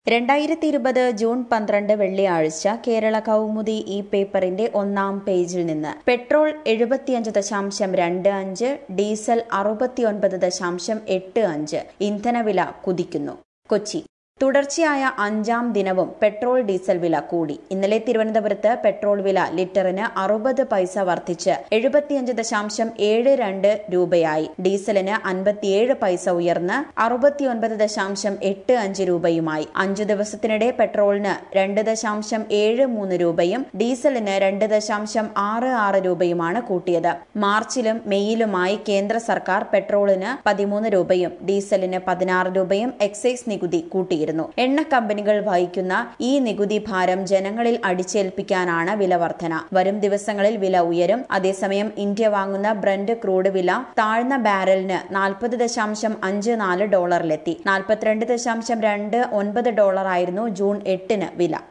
രണ്ടായിരത്തി ഇരുപത് ജൂൺ പന്ത്രണ്ട് വെള്ളിയാഴ്ച കേരള കൗമുദി ഈ പേപ്പറിന്റെ ഒന്നാം പേജിൽ നിന്ന് പെട്രോൾ എഴുപത്തിയഞ്ച് ദശാംശം രണ്ട് അഞ്ച് ഡീസൽ അറുപത്തിയൊൻപത് ദശാംശം എട്ട് അഞ്ച് ഇന്ധനവില കുതിക്കുന്നു കൊച്ചി തുടർച്ചയായ അഞ്ചാം ദിനവും പെട്രോൾ ഡീസൽ വില കൂടി ഇന്നലെ തിരുവനന്തപുരത്ത് പെട്രോൾ വില ലിറ്ററിന് അറുപത് പൈസ വർദ്ധിച്ച് എഴുപത്തിയഞ്ച് ദശാംശം ഏഴ് രണ്ട് രൂപയായി ഡീസലിന് അൻപത്തിയേഴ് പൈസ ഉയർന്ന് അറുപത്തിയൊൻപത് ദശാംശം എട്ട് അഞ്ച് രൂപയുമായി അഞ്ചു ദിവസത്തിനിടെ പെട്രോളിന് രണ്ട് ദശാംശം ഏഴ് മൂന്ന് രൂപയും ഡീസലിന് രണ്ട് ദശാംശം ആറ് ആറ് രൂപയുമാണ് കൂട്ടിയത് മാർച്ചിലും മെയ്യിലുമായി കേന്ദ്ര സർക്കാർ പെട്രോളിന് പതിമൂന്ന് രൂപയും ഡീസലിന് പതിനാറ് രൂപയും എക്സൈസ് നികുതി കൂട്ടിയിരുന്നു എണ്ണ കമ്പനികൾ വഹിക്കുന്ന ഈ നികുതി ഭാരം ജനങ്ങളിൽ അടിച്ചേൽപ്പിക്കാനാണ് വില വർധന വരും ദിവസങ്ങളിൽ വില ഉയരും അതേസമയം ഇന്ത്യ വാങ്ങുന്ന ബ്രന്റ് ക്രൂഡ് വില താഴ്ന്ന ബാരലിന് നാൽപ്പത് ദശാംശം അഞ്ച് നാല് ഡോളറിലെത്തി നാൽപ്പത്തിരണ്ട് ദശാംശം രണ്ട് ഒൻപത് ഡോളറായിരുന്നു ജൂൺ എട്ടിന് വില